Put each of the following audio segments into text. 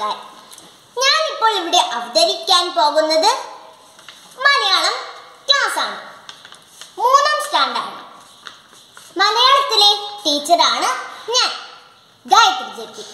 നമസ്കാരം ഞാനിപ്പോൾ ഇവിടെ അവതരിക്കാൻ പോകുന്നത് മലയാളം ക്ലാസ് ആണ് മൂന്നാം സ്റ്റാൻഡാണ് മലയാളത്തിലെ ടീച്ചറാണ് ഞാൻ ഗായത്രി ജെറ്റി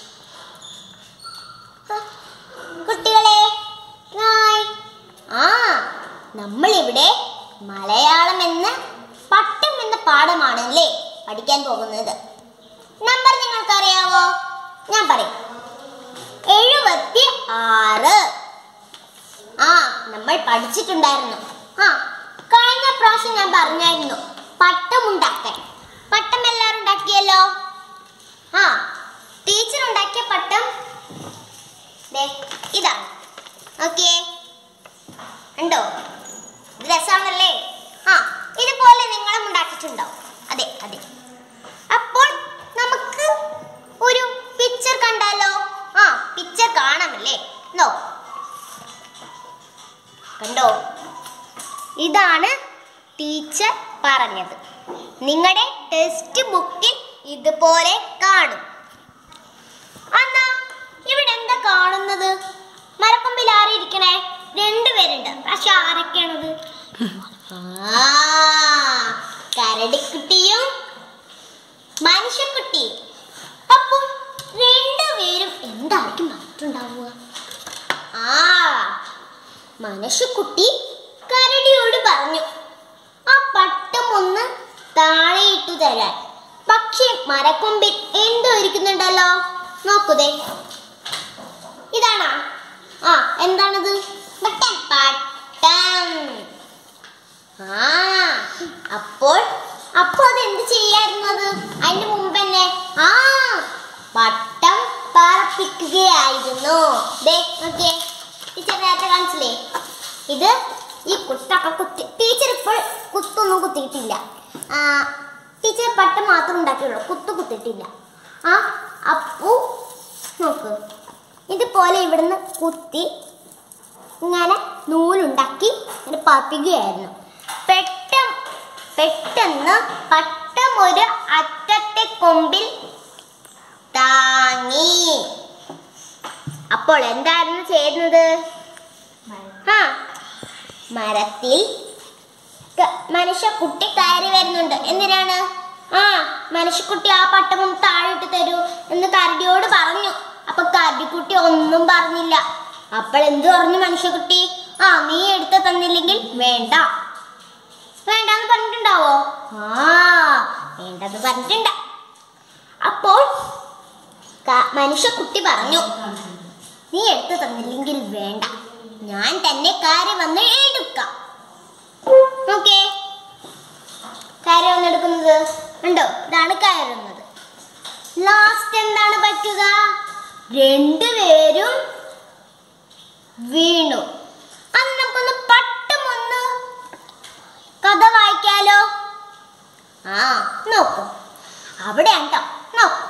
കുട്ടികളെ ഹായ് ആ നമ്മളിവിടെ മലയാളം എന്ന പട്ടം എന്ന പാഠമാണല്ലേ പഠിക്കാൻ പോകുന്നത് നമ്പർ നിങ്ങൾക്കറിയാവോ ഞാൻ പറയും എഴുപത്തി ആറ് ആ നമ്മൾ പഠിച്ചിട്ടുണ്ടായിരുന്നു ആ കഴിഞ്ഞ പ്രാവശ്യം ഞാൻ പറഞ്ഞായിരുന്നു പട്ടം ഉണ്ടാക്കാൻ പട്ടം എല്ലാവരും ഉണ്ടാക്കിയല്ലോ ആ ടീച്ചർ ഉണ്ടാക്കിയ പട്ടം ദേ, ഇതാണ് ഓക്കെ ഉണ്ടോ ഇത് രസമാണല്ലേ ആ ഇതുപോലെ നിങ്ങളും ഉണ്ടാക്കിയിട്ടുണ്ടാവും അതെ അതെ അപ്പോൾ നമുക്ക് ഒരു പിക്ചർ കണ്ടാലോ ആ പിക്ചർ കാണാമല്ലേ നോ കണ്ടോ ഇതാണ് ടീച്ചർ പറഞ്ഞത് നിങ്ങളുടെ ടെക്സ്റ്റ് ബുക്കിൽ ഇതുപോലെ കാണും അന്നാ ഇവിടെ എന്താ കാണുന്നത് മരക്കൊമ്പിൽ ആരിയിരിക്കണേ രണ്ടുപേരുണ്ട് പക്ഷെ ആരൊക്കെയാണത് ആ കരടിക്കുട്ടിയും മനുഷ്യക്കുട്ടിയും അപ്പൊ രണ്ടുപേരും എന്തായിരിക്കും പറഞ്ഞിട്ടുണ്ടാവുക ആ മനുഷ്യക്കുട്ടി കരടിയോട് പറഞ്ഞു ആ പട്ടം ഒന്ന് താഴെയിട്ടു തരാൻ പക്ഷേ മരക്കൊമ്പിൽ എന്തോ ഇരിക്കുന്നുണ്ടല്ലോ നോക്കുതേ ഇതാണോ ആ എന്താണത് പട്ടം പട്ടം ആ അപ്പോൾ അപ്പോൾ അത് എന്ത് ചെയ്യായിരുന്നത് അതിന് മുമ്പ് തന്നെ ആ പട്ടം പറപ്പിക്കുകയായിരുന്നു ദേ നോക്കിയേ ടീച്ചർ നേരത്തെ കാണിച്ചില്ലേ ഇത് ഈ കുത്തൊക്കെ കുത്തി ടീച്ചർ ഇപ്പോൾ കുത്തൊന്നും കുത്തിയിട്ടില്ല ആ, ടീച്ചർ പട്ടം മാത്രം ഉണ്ടാക്കിയുള്ളൂ കുത്തു കുത്തിയിട്ടില്ല ആ അപ്പു നോക്ക് ഇതുപോലെ ഇവിടുന്ന് കുത്തി ഇങ്ങനെ നൂലുണ്ടാക്കി ഇങ്ങനെ പറപ്പിക്കുകയായിരുന്നു പെട്ടെന്ന് പെട്ടെന്ന് പട്ടം ഒരു അറ്റത്തെ കൊമ്പിൽ താങ്ങി അപ്പോൾ എന്തായിരുന്നു ചെയ്യുന്നത് ആ മരത്തിൽ ക- മനുഷ്യക്കുട്ടി കയറി വരുന്നുണ്ട് എന്തിനാണ് ആ മനുഷ്യക്കുട്ടി ആ പട്ടം താഴിട്ട് തരൂ എന്ന് കരടിയോട് പറഞ്ഞു അപ്പൊ കരടിക്കുട്ടി ഒന്നും പറഞ്ഞില്ല അപ്പോൾ എന്ത് പറഞ്ഞു മനുഷ്യക്കുട്ടി ആ നീ എടുത്ത് തന്നില്ലെങ്കിൽ വേണ്ട വേണ്ടെന്ന് പറഞ്ഞിട്ടുണ്ടാവോ ആ വേണ്ടെന്ന് പറഞ്ഞിട്ടുണ്ട് അപ്പോൾ ക- മനുഷ്യക്കുട്ടി പറഞ്ഞു നീ എടുത്തു തന്നില്ലെങ്കിൽ വേണ്ട ഞാൻ തന്നെ കാര്യം വന്ന് എടുക്കാം ഓക്കേ കയറി വന്നെടുക്കുന്നത് ഉണ്ടോ ഇതാണ് കയറുന്നത് ലാസ്റ്റ് എന്താണ് പറ്റുക രണ്ടുപേരും വീണു അത് നമുക്കൊന്ന് പട്ടുമൊന്ന് കഥ വായിക്കാലോ ആ നോക്കൂ അവിടെ ഉണ്ടോ നോക്കൂ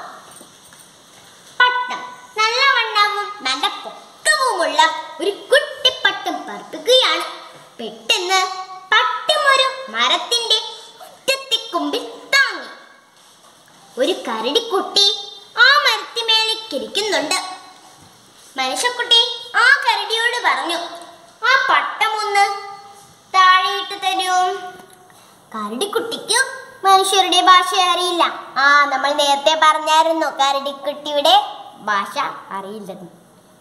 പട്ടം നല്ല വണ്ണവും നല്ല പൊക്കവുമുള്ള ഒരു കുട്ടിപ്പട്ടം പറപ്പിക്കുകയാണ് പെട്ടെന്ന് പട്ടം ഒരു മരത്തിന്റെ ഒറ്റത്തെ കൊമ്പിൽ താങ്ങി ഒരു കരടിക്കുട്ടി ആ മരത്തിമേലേക്ക് ഇരിക്കുന്നുണ്ട് മനുഷ്യക്കുട്ടി ആ കരടിയോട് പറഞ്ഞു ആ പട്ടം ഒന്ന് താഴെയിട്ട് തരൂ കരടിക്കുട്ടിക്ക് മനുഷ്യരുടെ ഭാഷ അറിയില്ല ആ നമ്മൾ നേരത്തെ പറഞ്ഞായിരുന്നു കരടിക്കുട്ടിയുടെ ഭാഷ അറിയില്ലെന്ന്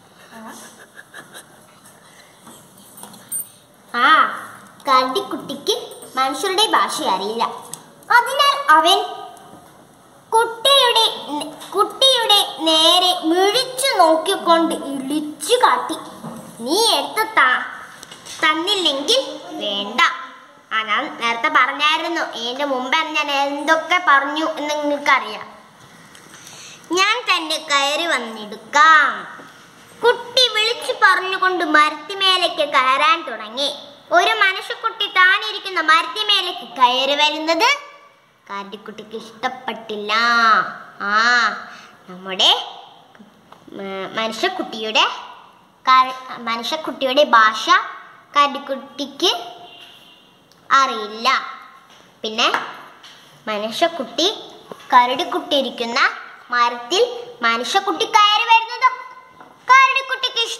ആ കരടിക്കുട്ടിക്ക് മനുഷ്യരുടെ ഭാഷ അറിയില്ല അതിനാൽ അവൻ കുട്ടിയുടെ നെ- കുട്ടിയുടെ നേരെ മിഴിച്ചു നോക്കിക്കൊണ്ട് ഇളിച്ചു കാട്ടി നീ എടുത്ത് താ തന്നില്ലെങ്കിൽ വേണ്ട ആ ഞാൻ നേരത്തെ പറഞ്ഞായിരുന്നു ഇതിന്റെ മുമ്പ് ഞാൻ എന്തൊക്കെ പറഞ്ഞു എന്ന് നിങ്ങൾക്കറിയാം ഞാൻ തന്നെ കയറി വന്നെടുക്കാം കുട്ടി വിളിച്ചു പറഞ്ഞുകൊണ്ട് മരത്തിമേലേക്ക് കയറാൻ തുടങ്ങി ഒരു മനുഷ്യക്കുട്ടി താനിരിക്കുന്ന മരത്തിമേലേക്ക് കയറി വരുന്നത് കാട്ടിക്കുട്ടിക്ക് ഇഷ്ടപ്പെട്ടില്ല ആ നമ്മുടെ മ- മനുഷ്യക്കുട്ടിയുടെ ക- മനുഷ്യക്കുട്ടിയുടെ ഭാഷ കാട്ടിക്കുട്ടിക്ക് അറിയില്ല പിന്നെ മനുഷ്യക്കുട്ടി കരടിക്കുട്ടി ഇരിക്കുന്ന മരത്തിൽ മനുഷ്യക്കുട്ടി കയറി വരുന്നത് കരടിക്കുട്ടി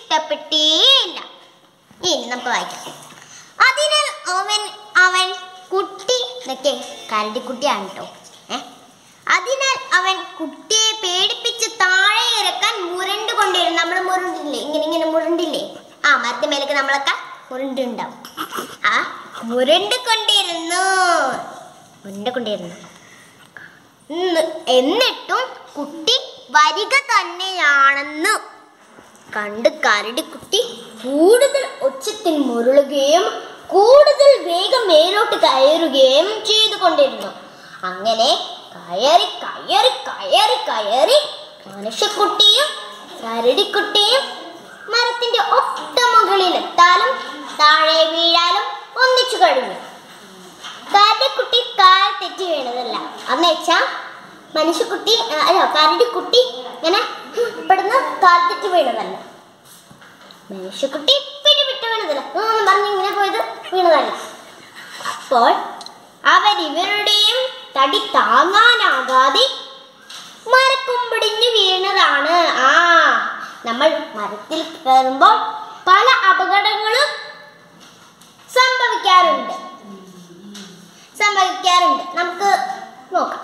ഇഷ്ടപ്പെട്ടേയില്ല ഇനി നമുക്ക് വായിക്കാം അതിനാൽ അവൻ അവൻ കുട്ടി ഇതൊക്കെ കരടിക്കുട്ടിയാണ് കേട്ടോ ഏ അതിനാൽ അവൻ കുട്ടിയെ പേടിപ്പിച്ച് താഴെ ഇറക്കാൻ മുരണ്ട് കൊണ്ടിരുന്നു നമ്മൾ മുരണ്ടില്ലേ ഇങ്ങനെ ഇങ്ങനെ മുരണ്ടില്ലേ ആ മരത്തിമേലേക്ക് നമ്മളൊക്കെ മുരണ്ടുണ്ടാവും ആ മുരണ്ട് കൊണ്ടിരുന്നു മുരണ്ട് കൊണ്ടിരുന്നു ഉം, എന്നിട്ടും കുട്ടി വരിക തന്നെയാണെന്ന് കണ്ട് കരടിക്കുട്ടി കൂടുതൽ ഉച്ചത്തിൽ മുരളുകയും കൂടുതൽ വേഗം മേലോട്ട് കയറുകയും ചെയ്തുകൊണ്ടിരുന്നു അങ്ങനെ കയറി കയറി കയറി കയറി മനുഷ്യക്കുട്ടിയും കരടിക്കുട്ടിയും മരത്തിന്റെ ഒത്ത മുകളിലെത്താനും താഴെ വീഴാനും ഒന്നിച്ചു കഴിഞ്ഞു കരടിക്കുട്ടി കാൽ തെറ്റി വീണതല്ല എന്ന് വെച്ചാ മനുഷ്യക്കുട്ടി ആ, അല്ല കരടിക്കുട്ടി ഇങ്ങനെ ഇവിടുന്ന് കാൽ തെറ്റി വീണതല്ല മനുഷ്യക്കുട്ടി പിടിവിട്ട് വീണതല്ല ഉം പറഞ്ഞ് ഇങ്ങനെ പോയത് വീണതല്ല അപ്പോൾ അവരിവരുടെയും തടി താങ്ങാനാകാതെ മരക്കൊമ്പിടിഞ്ഞ് വീണതാണ് ആ നമ്മൾ മരത്തിൽ കയറുമ്പോൾ പല അപകടങ്ങളും സംഭവിക്കാറുണ്ട് സംഭവിക്കാറുണ്ട് നമുക്ക് നോക്കാം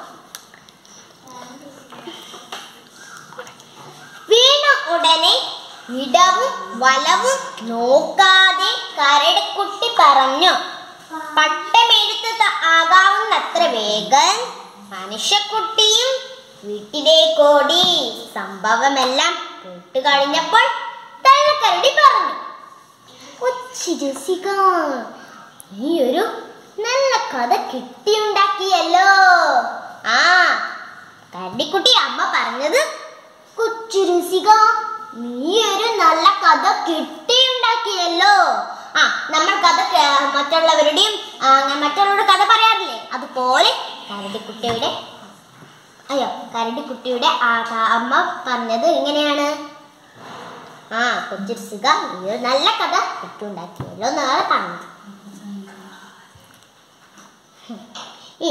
വീണ ഉടനെ ഇടവും വലവും നോക്കാതെ കരടിക്കുട്ടി പറഞ്ഞു പട്ടമെടുത്ത് ത- ആകാവുന്നത്ര വേഗം മനുഷ്യക്കുട്ടിയും വീട്ടിലേക്കോടി സംഭവമെല്ലാം കേട്ട് കഴിഞ്ഞപ്പോൾ തള്ളക്കരടി പറഞ്ഞു ഉച്ചിരസിക നീ ഒരു നല്ല കഥ കിട്ടിയുണ്ടാക്കിയല്ലോ ആ കരടിക്കുട്ടി അമ്മ പറഞ്ഞത് കൊച്ചുരസിക നീ ഒരു നല്ല കഥ കിട്ടിയുണ്ടാക്കിയല്ലോ ആ നമ്മൾ കഥ കേ- മറ്റുള്ളവരുടെയും ആ, മറ്റുള്ളവരുടെ കഥ പറയാറില്ലേ അതുപോലെ കരടിക്കുട്ടിയുടെ അയ്യോ കരടിക്കുട്ടിയുടെ ആ ക- അമ്മ പറഞ്ഞത് എങ്ങനെയാണ് ആ കൊച്ചുരസിക നീ ഒരു നല്ല കഥ കിട്ടിയുണ്ടാക്കിയല്ലോ എന്നാണ് പറഞ്ഞത് ഇനി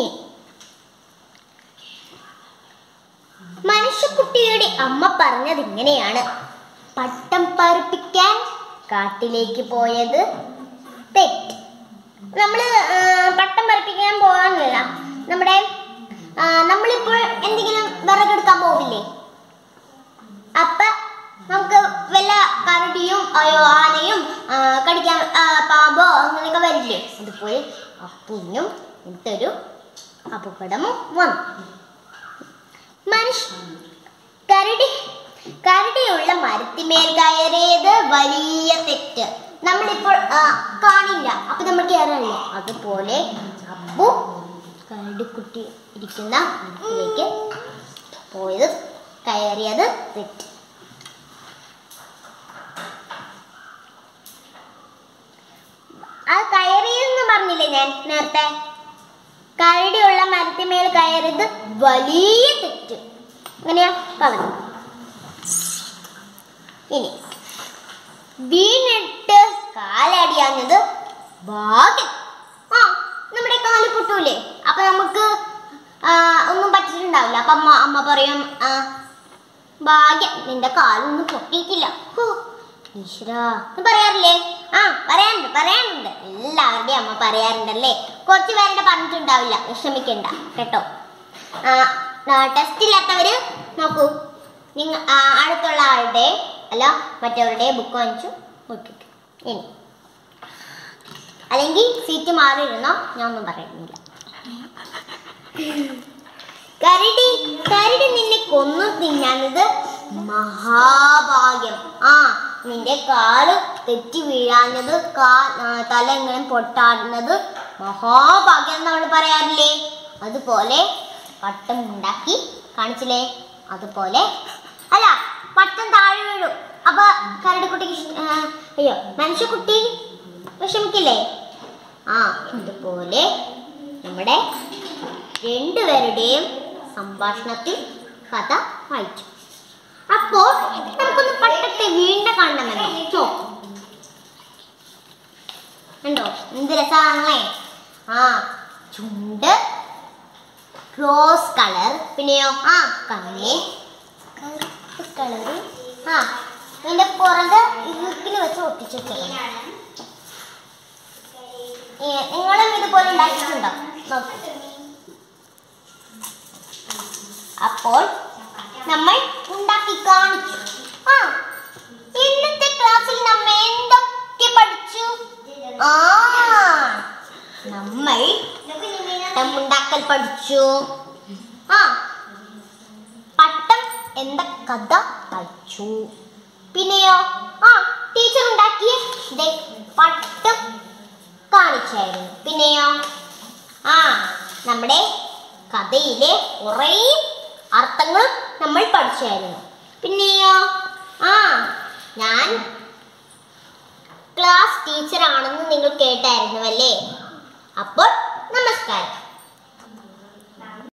മനുഷ്യക്കുട്ടിയുടെ അമ്മ പറഞ്ഞത് ഇങ്ങനെയാണ് പട്ടം പറപ്പിക്കാൻ കാട്ടിലേക്ക് പോയത് തെറ്റ് നമ്മള് ആ, പട്ടം പറപ്പിക്കാൻ പോകാനില്ല നമ്മുടെ ആ, നമ്മളിപ്പോൾ എന്തെങ്കിലും വിറകെടുക്കാൻ പോവില്ലേ അപ്പൊ നമുക്ക് വല്ല കരടിയും അയ്യോ ആനയും ആ, കടിക്കാൻ ആ, പാമ്പോ അങ്ങനെയൊക്കെ വരില്ലേ അതുപോലെ അപ്പുവിനും ഇതൊരു അപകടവും വന്നു മനുഷ്യ കരടി കരടിയുള്ള മരത്തിമേൽ കയറിയത് വലിയ തെറ്റ് നമ്മളിപ്പോൾ ആ, കാണില്ല അപ്പൊ നമ്മൾ കയറല്ലേ അതുപോലെ അപ്പു കരടിക്കുട്ടി ഇരിക്കുന്ന മരത്തിലേക്ക് പോയത് കയറിയത് തെറ്റ് ആ കയറിയെന്ന് പറഞ്ഞില്ലേ ഞാൻ നേരത്തെ കരടിയുള്ള മരത്തിമേൽ കയറിയത് വലിയ തെറ്റ് അങ്ങനെയാ പറഞ്ഞു ഇനി വീണിട്ട് കാലടിയാഞ്ഞത് ഭാഗ്യം ആ നമ്മുടെ കാല് പൊട്ടൂലേ അപ്പൊ നമുക്ക് ആ, ഒന്നും പറ്റിയിട്ടുണ്ടാവില്ല അപ്പൊ അമ്മ അമ്മ പറയും ആ ഭാഗ്യം നിന്റെ കാലൊന്നും പൊട്ടിയിട്ടില്ല ഹോ, ഈശ്വരാ എന്ന് പറയാറില്ലേ ആ പറയാറുണ്ട് പറയാറുണ്ട് എല്ലാവരുടെയും അമ്മ പറയാറുണ്ടല്ലേ കുറച്ച് പേരുടെ പറഞ്ഞിട്ടുണ്ടാവില്ല വിഷമിക്കണ്ട കേട്ടോ ടെസ്റ്റ് ഇല്ലാത്തവര് നോക്കൂ നിങ്ങൾ അടുത്തുള്ള ആളുടെ അല്ല മറ്റവരുടെ ബുക്ക് വാങ്ങിച്ചു നോക്കിട്ടു ഇനി അല്ലെങ്കിൽ സീറ്റ് മാറിയിരുന്നോ ഞാൻ ഒന്നും പറയുന്നില്ല കരടി കരടി നിന്നെ കൊന്നു തിന്നാനത് മഹാഭാഗ്യം ആ നിന്റെ കാല് തെറ്റി വീഴാഞ്ഞത് കാ ആ, തല ഇങ്ങനെ പൊട്ടാടുന്നത് മഹാഭാഗ്യം എന്ന് നമ്മൾ പറയാറില്ലേ അതുപോലെ പട്ടം ഉണ്ടാക്കി കാണിച്ചില്ലേ അതുപോലെ അല്ല പട്ടം താഴെ വീഴും അപ്പൊ കരടിക്കുട്ടിക്ക് ഇഷ്- ആ, അയ്യോ മനുഷ്യക്കുട്ടി വിഷമിക്കില്ലേ ആ അതുപോലെ നമ്മുടെ രണ്ടുപേരുടെയും സംഭാഷണത്തിൽ കഥ വായിച്ചു അപ്പോൾ നമുക്കൊന്ന് പട്ടത്തെ വീണ്ടും കാണണമെന്നോ നോക്കാം ഉണ്ടോ എന്ത് രസമാണല്ലേ ആ ചുണ്ട് റോസ് കളർ പിന്നെയോ ആ കണ്ണി കറുപ്പ് കളർ ആ ഇതിന്റെ പുറകെ ഇറുക്കിന് വെച്ച് ഒട്ടിച്ചു വെച്ചേക്കണം ഏ, നിങ്ങളും ഇതുപോലെ ഉണ്ടാക്കിയിട്ടുണ്ടോ നോക്കൂ അപ്പോൾ നമ്മൾ ഉണ്ടാക്കി കാണിച്ചു ആ ഇന്നത്തെ ക്ലാസ്സിൽ നമ്മ എന്തൊക്കെ പഠിച്ചു ആ നമ്മൾ ഉണ്ടാക്കൽ പഠിച്ചു ആ പട്ടം എന്ന കഥ പഠിച്ചു പിന്നെയോ ആ ടീച്ചർ ഉണ്ടാക്കിയ ദേ പട്ടം കാണിച്ചായിരുന്നു പിന്നെയോ ആ നമ്മുടെ കഥയിലെ കുറേ അർത്ഥങ്ങളും നമ്മൾ പഠിച്ചായിരുന്നു പിന്നെയോ ആ ഞാൻ ക്ലാസ് ടീച്ചർ ആണെന്ന് നിങ്ങൾ കേട്ടായിരുന്നു അല്ലേ അപ്പോൾ നമസ്കാരം